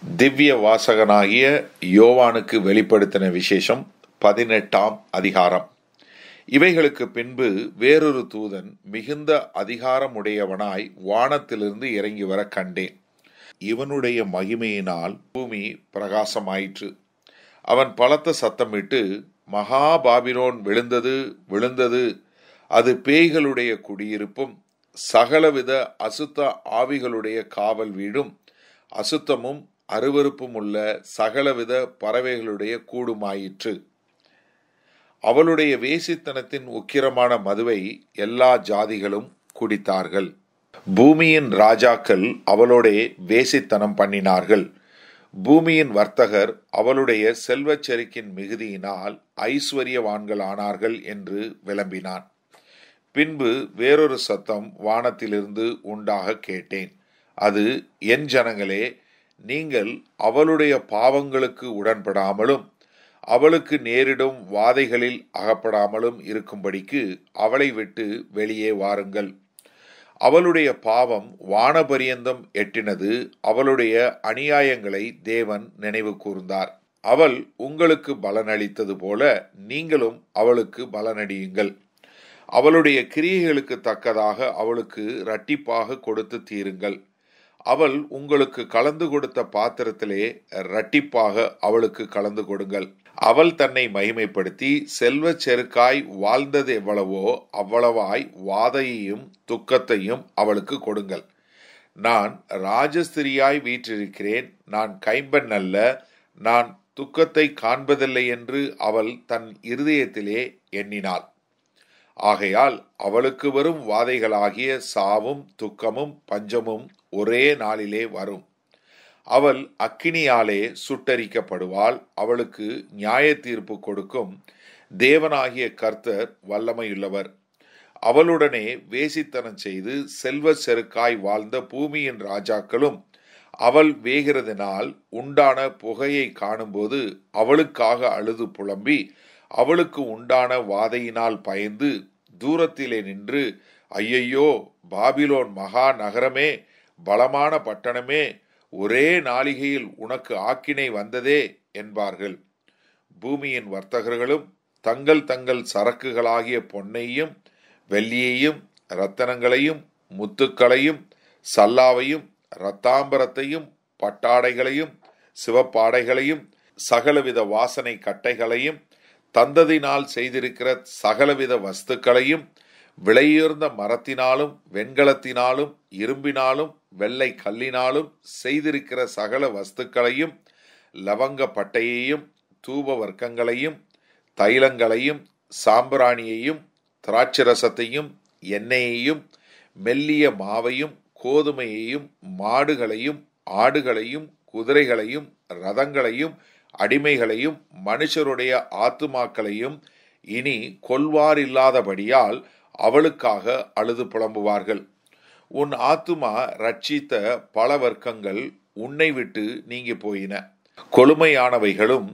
திவ்ய வாசகனாகிய யோவானுக்கு வெளிப்படுத்தின விசேஷம் பதினெட்டாம் அதிகாரம் இவைகளுக்கு பின்பு வேறொரு தூதன் மிகுந்த அதிகாரமுடையவனாய் வானத்திலிருந்து இறங்கி வர கண்டேன் இவனுடைய மகிமையினால் பூமி பிரகாசமாயிற்று அவன் பலத்த சத்தமிட்டு மகா பாபிலோன் விழுந்தது விழுந்தது அது பேய்களுடைய குடியிருப்பும் சகலவித அசுத்த ஆவிகளுடைய காவல் வீடும் அசுத்தமும் அருவருப்பும் உள்ள சகலவித பறவைகளுடைய கூடுமாயிற்று அவளுடைய வேசித்தனத்தின் உக்கிரமான மதுவை எல்லா ஜாதிகளும் குடித்தார்கள் பூமியின் ராஜாக்கள் அவளோடே வேசித்தனம் பண்ணினார்கள் பூமியின் வர்த்தகர் அவளுடைய செல்வச் செருக்கின் மிகுதியினால் ஐஸ்வர்யவான்கள் ஆனார்கள் என்று விளம்பினான் பின்பு வேறொரு சத்தம் வானத்திலிருந்து உண்டாக கேட்டேன் அது என் ஜனங்களே நீங்கள் அவளுடைய பாவங்களுக்கு உடன்படாமலும் அவளுக்கு நேரிடும் வாதைகளில் அகப்படாமலும் இருக்கும்படிக்கு அவளை விட்டு வெளியே வாருங்கள் அவளுடைய பாவம் வானபரியந்தம் எட்டினது அவளுடைய அநியாயங்களை தேவன் நினைவு கூர்ந்தார் அவள் உங்களுக்கு பலனளித்தது போல நீங்களும் அவளுக்கு பலனடியுங்கள் அவளுடைய கிரியைகளுக்கு தக்கதாக அவளுக்கு இரட்டிப்பாக கொடுத்து தீருங்கள் அவள் உங்களுக்கு கலந்து கொடுத்த பாத்திரத்திலே இரட்டிப்பாக அவளுக்கு கலந்து கொடுங்கள் அவள் தன்னை மகிமைப்படுத்தி செல்வ செருக்காய் வாழ்ந்தது எவ்வளவோ அவ்வளவாய் வாதையையும் துக்கத்தையும் அவளுக்கு கொடுங்கள் நான் ராஜஸ்திரியாய் வீற்றிருக்கிறேன் நான் கைம்பெண் அல்ல நான் துக்கத்தை காண்பதில்லை என்று அவள் தன் இருதயத்திலே எண்ணினாள் ஆகையால் அவளுக்கு வரும் வாதைகளாகிய சாவும் துக்கமும் பஞ்சமும் ஒரே நாளிலே வரும் அவள் அக்கினியாலே சுட்டரிக்கப்படுவாள் அவளுக்கு நியாய தீர்ப்பு கொடுக்கும் தேவனாகிய கர்த்தர் வல்லமையுள்ளவர் அவளுடனே வேசித்தனம் செய்து செல்வ செருக்காய் வாழ்ந்த பூமியின் ராஜாக்களும் அவள் வேகிறதினால் உண்டான புகையை காணும்போது அவளுக்காக அழுது புலம்பி அவளுக்கு உண்டான வாதையினால் பயந்து தூரத்திலே நின்று ஐயையோ பாபிலோன் மகா நகரமே பலமான பட்டணமே ஒரே நாளிகையில் உனக்கு ஆக்கினை வந்ததே என்பார்கள் பூமியின் வர்த்தகர்களும் தங்கள் தங்கள் சரக்குகளாகிய பொன்னையும் வெள்ளியையும் இரத்தனங்களையும் முத்துக்களையும் சல்லாவையும் இரத்தாம்பரத்தையும் பட்டாடைகளையும் சிவப்பாடைகளையும் சகலவித வாசனை கட்டைகளையும் தந்ததினால் செய்திருக்கிற சகலவித வஸ்துக்களையும் விலையுயர்ந்த மரத்தினாலும் வெண்கலத்தினாலும் இரும்பினாலும் வெள்ளை கல்லினாலும் செய்திருக்கிற சகல வஸ்துக்களையும் லவங்க பட்டையையும் தூப வர்க்கங்களையும் தைலங்களையும் சாம்பிராணியையும் திராட்சரசத்தையும் எண்ணெயையும் மெல்லிய மாவையும் கோதுமையையும் மாடுகளையும் ஆடுகளையும் குதிரைகளையும் ரதங்களையும் அடிமைகளையும் மனுஷருடைய ஆத்துமாக்களையும் இனி கொல்வாரில்லாதபடியால் அவளுக்காக அழுது புலம்புவார்கள் உன் ஆத்துமா ரட்சித்த பல வர்க்கங்கள் உன்னை விட்டு நீங்கி போயின கொழுமையானவைகளும்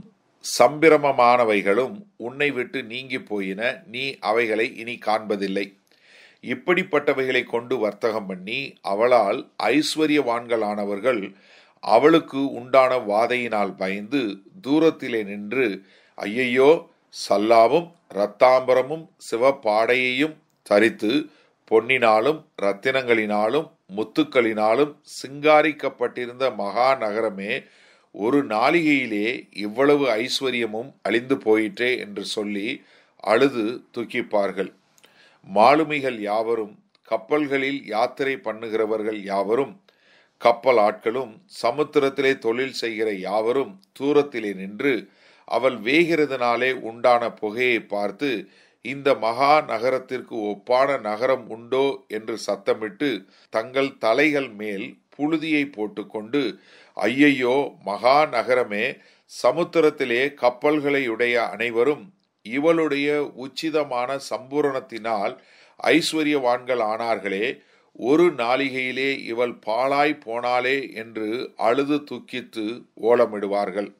சம்பிரமமானவைகளும் உன்னை விட்டு நீங்கி போயின நீ அவைகளை இனி காண்பதில்லை இப்படிப்பட்டவைகளை கொண்டு வர்த்தகம் பண்ணி அவளால் ஐஸ்வர்யவான்களானவர்கள் அவளுக்கு உண்டான வாதையினால் பயந்து தூரத்திலே நின்று ஐயையோ சல்லாவும் இரத்தாம்பரமும் சிவப்பாடையையும் தரித்து பொன்னினாலும் இரத்தினங்களினாலும் முத்துக்களினாலும் சிங்காரிக்கப்பட்டிருந்த மகா நகரமே ஒரு நாளிகையிலே இவ்வளவு ஐஸ்வர்யமும் அழிந்து போயிற்றே என்று சொல்லி அழுது தூக்கிப்பார்கள் மாலுமிகள் யாவரும் கப்பல்களில் யாத்திரை பண்ணுகிறவர்கள் யாவரும் கப்பல் ஆட்களும் சமுத்திரத்திலே தொழில் செய்கிற யாவரும் தூரத்திலே நின்று அவள் வேகிறதுனாலே உண்டான புகையை பார்த்து இந்த மகா நகரத்திற்கு ஒப்பான நகரம் உண்டோ என்று சத்தமிட்டு தங்கள் தலைகள் மேல் புழுதியை போட்டுக்கொண்டு ஐயையோ மகா நகரமே சமுத்திரத்திலே கப்பல்களையுடைய அனைவரும் இவளுடைய உச்சிதமான சம்பூரணத்தினால் ஐஸ்வர்யவான்கள் ஆனார்களே ஒரு நாளிகையிலே இவள் பாழாய் போனாளே என்று அழுது துக்கித்து ஓலமிடுவார்கள்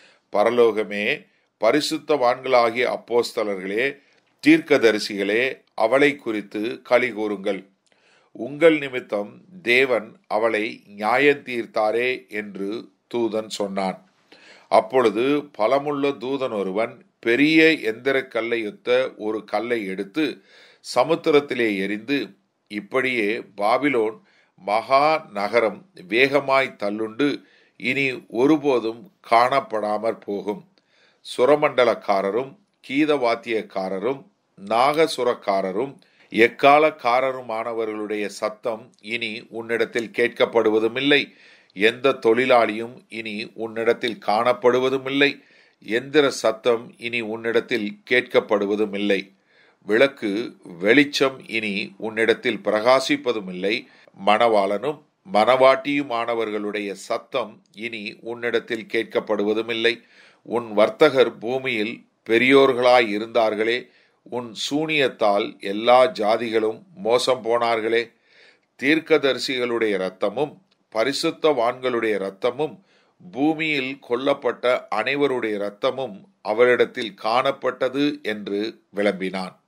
பரலோகமே பரிசுத்தவான்களாகிய அப்போஸ்தலர்களே தீர்க்கதரிசிகளே அவளை குறித்து களி கூறுங்கள் உங்கள் நிமித்தம் தேவன் அவளை நியாயம் தீர்த்தாரே என்று தூதன் சொன்னான் அப்பொழுது பலமுள்ள தூதன் ஒருவன் பெரிய எந்திரக் கல்லையொத்த ஒரு கல்லை எடுத்து சமுத்திரத்திலே எரிந்து இப்படியே பாபிலோன் மகா நகரம் வேகமாய் தள்ளுண்டு இனி ஒருபோதும் காணப்படாமற் போகும் சுரமண்டலக்காரரும் கீதவாத்தியக்காரரும் நாகசுரக்காரரும் எக்காலக்காரருமானவர்களுடைய சத்தம் இனி உன்னிடத்தில் கேட்கப்படுவதுமில்லை எந்த தொழிலாளியும் இனி உன்னிடத்தில் காணப்படுவதுமில்லை எந்திர சத்தம் இனி உன்னிடத்தில் கேட்கப்படுவதுமில்லை விளக்கு வெளிச்சம் இனி உன்னிடத்தில் பிரகாசிப்பதுமில்லை மணவாளனும் மணவாட்டியுமானவர்களுடைய சத்தம் இனி உன்னிடத்தில் கேட்கப்படுவதுமில்லை உன் வர்த்தகர் பூமியில் பெரியோர்களாய் இருந்தார்களே உன் சூனியத்தால் எல்லா ஜாதிகளும் மோசம் போனார்களே தீர்க்கதரிசிகளுடைய இரத்தமும் பரிசுத்தவான்களுடைய இரத்தமும் பூமியில் கொல்லப்பட்ட அனைவருடைய இரத்தமும் அவரிடத்தில் காணப்பட்டது என்று விளம்பினான்